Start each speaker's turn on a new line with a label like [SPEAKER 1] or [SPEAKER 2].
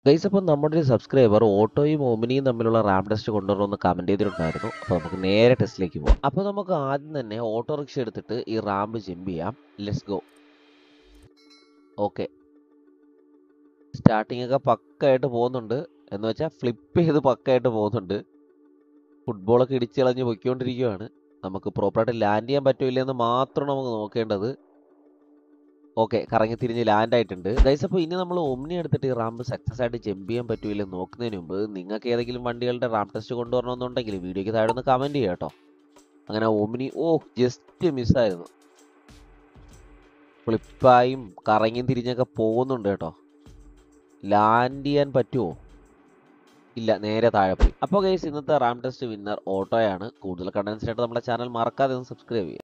[SPEAKER 1] guys അപ്പോൾ നമ്മുടെ ഒരു സബ്സ്ക്രൈബർ ഓട്ടോയും ഓമിനിയും തമ്മിലുള്ള റാം ടെസ്റ്റ് കൊണ്ടുവരണമെന്ന് കമൻറ്റ് ചെയ്തിട്ടുണ്ടായിരുന്നു അപ്പോൾ നമുക്ക് നേരെ ടെസ്റ്റിലേക്ക് പോകാം അപ്പോൾ നമുക്ക് ആദ്യം തന്നെ ഓട്ടോറിക്ഷ എടുത്തിട്ട് ഈ റാമ്പ് ജമ്പ് ചെയ്യാം ലെറ്റ്സ് ഗോ ഓക്കെ സ്റ്റാർട്ടിംഗ് ഒക്കെ പക്കായിട്ട് പോകുന്നുണ്ട് എന്ന് വെച്ചാൽ ഫ്ലിപ്പ് ചെയ്ത് പക്കായിട്ട് പോകുന്നുണ്ട് ഫുട്ബോളൊക്കെ ഇടിച്ച് കളഞ്ഞ് പൊയ്ക്കൊണ്ടിരിക്കുകയാണ് നമുക്ക് പ്രോപ്പറായിട്ട് ലാൻഡ് ചെയ്യാൻ പറ്റില്ല എന്ന് മാത്രമാണ് നമുക്ക് നോക്കേണ്ടത് ഓക്കെ കറങ്ങി തിരിഞ്ഞ് ലാൻഡ് ആയിട്ടുണ്ട് ഗൈസ് അപ്പോൾ ഇനി നമ്മൾ ഒമ്നി എടുത്തിട്ട് ഈ റാമ്പ് സക്സസ് ആയിട്ട് ജമ്പ് ചെയ്യാൻ പറ്റൂല നോക്കുന്നതിന് മുമ്പ് നിങ്ങൾക്ക് ഏതെങ്കിലും വണ്ടികളുടെ റാം ടെസ്റ്റ് കൊണ്ടുവരണമെന്നുണ്ടെങ്കിൽ വീഡിയോയ്ക്ക് താഴെ ഒന്ന് കമൻറ്റ് ചെയ്യാം കേട്ടോ അങ്ങനെ ഒമിനി ഓ ജസ്റ്റ് മിസ്സായിരുന്നു ഫ്ലിപ്പായും കറങ്ങിയും തിരിഞ്ഞൊക്കെ പോകുന്നുണ്ട് കേട്ടോ ലാൻഡ് ചെയ്യാൻ പറ്റുമോ ഇല്ല നേരെ താഴെ പോയി അപ്പോൾ ഗൈസ് ഇന്നത്തെ റാം ടെസ്റ്റ് വിന്നർ ഓട്ടോയാണ് കൂടുതൽ കണ്ടൻസിനായിട്ട് നമ്മുടെ ചാനൽ മറക്കാതെ ഒന്ന് സബ്സ്ക്രൈബ് ചെയ്യുക